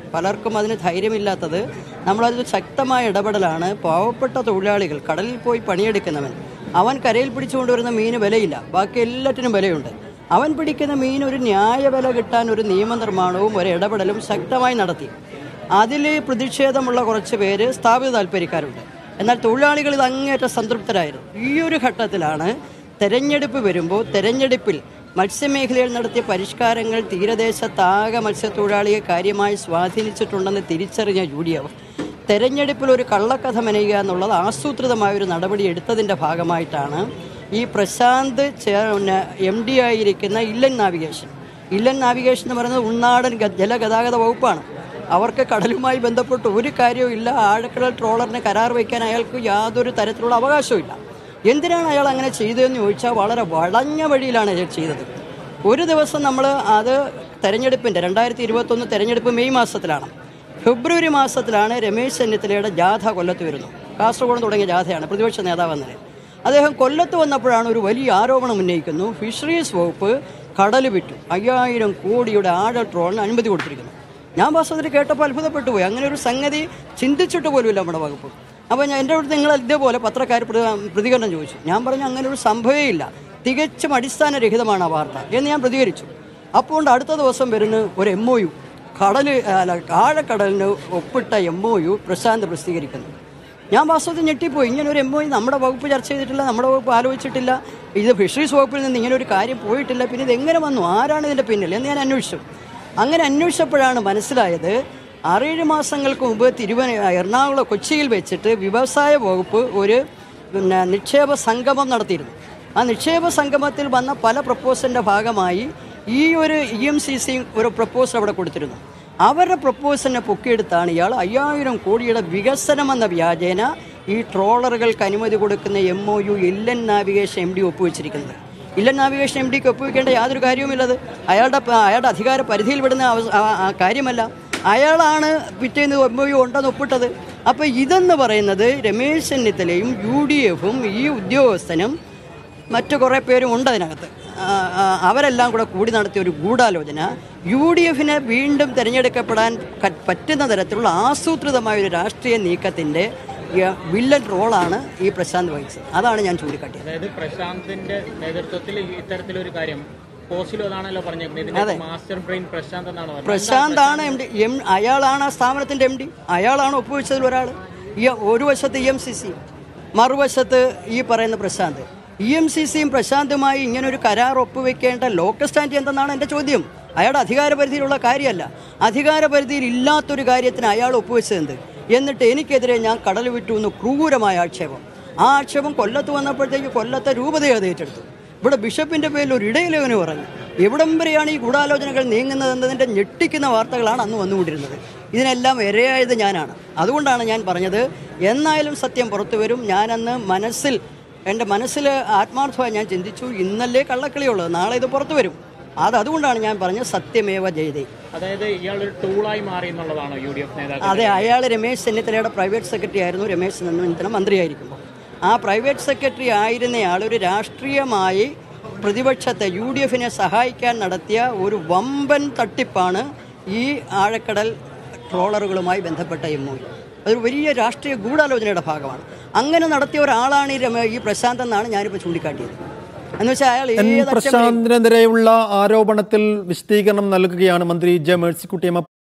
പലർക്കും അതിന് ധൈര്യമില്ലാത്തത് നമ്മളത് ശക്തമായ ഇടപെടലാണ് പാവപ്പെട്ട തൊഴിലാളികൾ കടലിൽ പോയി പണിയെടുക്കുന്നവൻ അവൻ കരയിൽ പിടിച്ചുകൊണ്ടുവരുന്ന മീന് വിലയില്ല ബാക്കി എല്ലാറ്റിനും വിലയുണ്ട് അവൻ പിടിക്കുന്ന മീൻ ഒരു ന്യായ വില കിട്ടാൻ ഒരു നിയമനിർമ്മാണവും ഒരു ഇടപെടലും ശക്തമായി നടത്തി അതിൽ പ്രതിഷേധമുള്ള കുറച്ച് പേര് സ്ഥാപിത താല്പര്യക്കാരുണ്ട് എന്നാൽ തൊഴിലാളികൾ ഇത് അങ്ങേയറ്റം സംതൃപ്തരായിരുന്നു ഈ ഒരു ഘട്ടത്തിലാണ് തെരഞ്ഞെടുപ്പ് വരുമ്പോൾ തെരഞ്ഞെടുപ്പിൽ മത്സ്യമേഖലയിൽ നടത്തിയ പരിഷ്കാരങ്ങൾ തീരദേശത്താകെ മത്സ്യത്തൊഴിലാളിയെ കാര്യമായി സ്വാധീനിച്ചിട്ടുണ്ടെന്ന് തിരിച്ചറിഞ്ഞ യു ഡി എഫ് തെരഞ്ഞെടുപ്പിൽ ഒരു കള്ളക്കഥ മെനയുക എന്നുള്ളത് ആസൂത്രിതമായ ഒരു നടപടി എടുത്തതിൻ്റെ ഭാഗമായിട്ടാണ് ഈ പ്രശാന്ത് എം ഡി ആയിരിക്കുന്ന ഇല്ലൻ നാവിഗേഷൻ ഇല്ലൻ നാവിഗേഷൻ എന്ന് പറയുന്നത് ഉൾനാടൻ ഗ- ജലഗതാഗത വകുപ്പാണ് അവർക്ക് കടലുമായി ബന്ധപ്പെട്ട് ഒരു കാര്യവും ഇല്ല ആഴക്കടൽ ട്രോളറിന് കരാർ വയ്ക്കാൻ അയാൾക്ക് യാതൊരു തരത്തിലുള്ള അവകാശവും ഇല്ല എന്തിനാണ് അയാൾ അങ്ങനെ ചെയ്തതെന്ന് ചോദിച്ചാൽ വളരെ വളഞ്ഞ വഴിയിലാണ് അയാൾ ചെയ്തത് ഒരു ദിവസം നമ്മൾ അത് തെരഞ്ഞെടുപ്പിൻ്റെ രണ്ടായിരത്തി ഇരുപത്തൊന്ന് തെരഞ്ഞെടുപ്പ് മെയ് മാസത്തിലാണ് ഫെബ്രുവരി മാസത്തിലാണ് രമേശ് ചെന്നിത്തലയുടെ ജാഥ കൊല്ലത്ത് വരുന്നു കാസർഗോഡ് തുടങ്ങിയ ജാഥയാണ് പ്രതിപക്ഷ നേതാവ് എന്നത് അദ്ദേഹം കൊല്ലത്ത് വന്നപ്പോഴാണ് ഒരു വലിയ ആരോപണം ഉന്നയിക്കുന്നു ഫിഷറീസ് വകുപ്പ് കടൽ വിറ്റു അയ്യായിരം കോടിയുടെ ആഴ ട്രോളിന് അനുമതി കൊടുത്തിരിക്കുന്നു ഞാൻ വാസ്തവത്തിൽ കേട്ടപ്പോൾ അത്ഭുതപ്പെട്ടു പോയി അങ്ങനെ ഒരു സംഗതി ചിന്തിച്ചിട്ട് പോലുമില്ല നമ്മുടെ വകുപ്പ് അപ്പോൾ ഞാൻ എൻ്റെ അടുത്ത് നിങ്ങൾ ഇതേപോലെ പത്രക്കാർ പ്രതി- പ്രതികരണം ചോദിച്ചു ഞാൻ പറഞ്ഞു അങ്ങനെ ഒരു സംഭവമേ ഇല്ല തികച്ചും അടിസ്ഥാനരഹിതമാണ് ആ വാർത്ത എന്ന് ഞാൻ പ്രതികരിച്ചു അപ്പോൾ അടുത്ത ദിവസം വരുന്ന ഒരു എം ഒ യു കടൽ അല്ല ആഴക്കടലിന് ഒപ്പിട്ട എം ഒ യു പ്രശാന്ത് പ്രസിദ്ധീകരിക്കുന്നു ഞാൻ വാസ്തവത്തിൽ ഞെട്ടിപ്പോയി ഇങ്ങനെ ഒരു എം ഒ നമ്മുടെ വകുപ്പ് ചർച്ച ചെയ്തിട്ടില്ല നമ്മുടെ വകുപ്പ് ആലോചിച്ചിട്ടില്ല ഇത് ഫിഷറീസ് വകുപ്പിൽ നിന്ന് ഇങ്ങനെ ഒരു കാര്യം പോയിട്ടില്ല പിന്നെ ഇത് എങ്ങനെ വന്നു ആരാണ് ഇതിൻ്റെ പിന്നിൽ എന്ന് ഞാൻ അന്വേഷിച്ചു അങ്ങനെ അന്വേഷിച്ചപ്പോഴാണ് മനസ്സിലായത് ആറേഴ് മാസങ്ങൾക്ക് മുമ്പ് തിരുവന എറണാകുളം കൊച്ചിയിൽ വെച്ചിട്ട് വ്യവസായ വകുപ്പ് ഒരു പിന്നെ നിക്ഷേപ സംഗമം നടത്തിയിരുന്നു ആ നിക്ഷേപ സംഗമത്തിൽ വന്ന പല പ്രപ്പോസലിൻ്റെ ഭാഗമായി ഈ ഒരു ഇ എം സി സി ഒരു പ്രപ്പോസൽ അവിടെ കൊടുത്തിരുന്നു അവരുടെ പ്രപ്പോസലിനെ പൊക്കിയെടുത്താണ് ഇയാൾ അയ്യായിരം കോടിയുടെ വികസനം എന്ന വ്യാജേന ഈ ട്രോളറുകൾക്ക് അനുമതി കൊടുക്കുന്ന എം ഒ യു എല്ലൻ നാവിഗേഷൻ എം ഡി ഒപ്പുവെച്ചിരിക്കുന്നത് ഇല്ലൻ നാവിഗേഷൻ എം ഡിക്ക് ഒപ്പുവെക്കേണ്ട യാതൊരു കാര്യവുമില്ലത് അയാളുടെ പ- അയാളുടെ അധികാര പരിധിയിൽ വിടുന്ന അവസ- ആ- ആ കാര്യമല്ല അയാളാണ് പിറ്റേന്ന് എം ഒ യു ഉണ്ടെന്ന് ഒപ്പിട്ടത് അപ്പോൾ ഇതെന്ന് പറയുന്നത് രമേശ് ചെന്നിത്തലയും യു ഡി എഫും ഈ ഉദ്യോഗസ്ഥനും മറ്റു കുറേ പേരും ഉണ്ട് അതിനകത്ത് ആ, ആ, അവരെല്ലാം കൂടെ കൂടി നടത്തിയ ഒരു ഗൂഢാലോചന യു ഡി എഫിനെ വീണ്ടും തിരഞ്ഞെടുക്കപ്പെടാൻ ക- പറ്റുന്ന തരത്തിലുള്ള ആസൂത്രിതമായ ഒരു രാഷ്ട്രീയ നീക്കത്തിൻ്റെ വില്ലൻ റോളാണ് ഈ പ്രശാന്ത് വഹിച്ചത് അതാണ് ഞാൻ ചൂണ്ടിക്കാട്ടിയത് അതായത് പ്രശാന്തിന്റെ നേതൃത്വത്തിൽ ഇത്തരത്തിലൊരു കാര്യം പോസ്റ്റിലും അതാണല്ലോ പറഞ്ഞേക്കുന്നത് ഇതിന്റെ മാസ്റ്റർ ബ്രെയിൻ പ്രശാന്ത് എന്നാണ് പറഞ്ഞത് പ്രശാന്താണ് എം ഡി എം അയാളാണ് ആ സ്ഥാപനത്തിൻ്റെ എം ഡി അയാളാണ് ഒപ്പുവെച്ചതിൽ ഒരാൾ ഈ ഒരു വശത്ത് ഇ എം സി സി മറുവശത്ത് ഈ പറയുന്ന പ്രശാന്ത് ഇ എം സി സിയും പ്രശാന്തുമായി ഇങ്ങനെ ഒരു കരാർ ഒപ്പുവെക്കേണ്ട ലോക്കൽ സ്റ്റാൻഡ് എന്തെന്നാണ് എൻ്റെ ചോദ്യം അയാളുടെ അധികാരപരിധിയിലുള്ള കാര്യമല്ല അധികാരപരിധിയിൽ ഇല്ലാത്തൊരു കാര്യത്തിന് അയാൾ ഒപ്പുവെച്ചതെന്ത് എന്നിട്ട് എനിക്കെതിരെ ഞാൻ കടൽ വിട്ടു എന്ന് ക്രൂരമായ ആക്ഷേപം ആ ആക്ഷേപം കൊല്ലത്ത് വന്നപ്പോഴത്തേക്ക് കൊല്ലത്തെ രൂപതയെ അത് ഏറ്റെടുത്തു ഇവിടെ ബിഷപ്പിന്റെ പേരിൽ ഒരു ഇടയിലവന് പറഞ്ഞു എവിടം വരെയാണ് ഈ ഗൂഢാലോചനകൾ നീങ്ങുന്നതെന്നതിൻ്റെ ഞെട്ടിക്കുന്ന വാർത്തകളാണ് അന്ന് വന്നുകൊണ്ടിരുന്നത് ഇതിനെല്ലാം ഇരയായത് ഞാനാണ് അതുകൊണ്ടാണ് ഞാൻ പറഞ്ഞത് എന്നായാലും സത്യം പുറത്തു വരും ഞാനന്ന് മനസ്സിൽ എൻ്റെ മനസ്സിൽ ആത്മാർത്ഥമായി ഞാൻ ചിന്തിച്ചു ഇന്നല്ലേ കള്ളക്കളിയുള്ളത് നാളെ ഇത് പുറത്തു വരും അത് അതുകൊണ്ടാണ് ഞാൻ പറഞ്ഞത് സത്യമേവ ജയതേ അതായത് ഇയാൾ ഒരു ടൂളായി മാറി എന്നുള്ളതാണോ യു ഡി എഫ് നേതാക്കൾ അതെ അയാൾ രമേശ് ചെന്നിത്തലയുടെ പ്രൈവറ്റ് സെക്രട്ടറി ആയിരുന്നു രമേശ് ചെന്നിത്തല മന്ത്രിയായിരിക്കുമ്പോൾ ആ പ്രൈവറ്റ് സെക്രട്ടറി ആയിരുന്നയാൾ ഒരു രാഷ്ട്രീയമായി പ്രതിപക്ഷത്തെ യു ഡി എഫിനെ സഹായിക്കാൻ നടത്തിയ ഒരു വമ്പൻ തട്ടിപ്പാണ് ഈ ആഴക്കടൽ ട്രോളറുകളുമായി ബന്ധപ്പെട്ട എം ഒ അതൊരു വലിയ രാഷ്ട്രീയ ഗൂഢാലോചനയുടെ ഭാഗമാണ് അങ്ങനെ നടത്തിയ ഒരാളാണ് ഈ രമേ ഈ പ്രശാന്ത് എന്നാണ് ഞാനിപ്പോൾ ചൂണ്ടിക്കാട്ടിയത് എന്ന് വെച്ചാൽ അയാൾ എൻ ഏതറ്റം വരെ- പ്രശാന്തിനെതിരെയുള്ള ആരോപണത്തിൽ വിശദീകരണം നൽകുകയാണ് മന്ത്രി ജെ മേഴ്സിക്കുട്ടിയമ്മ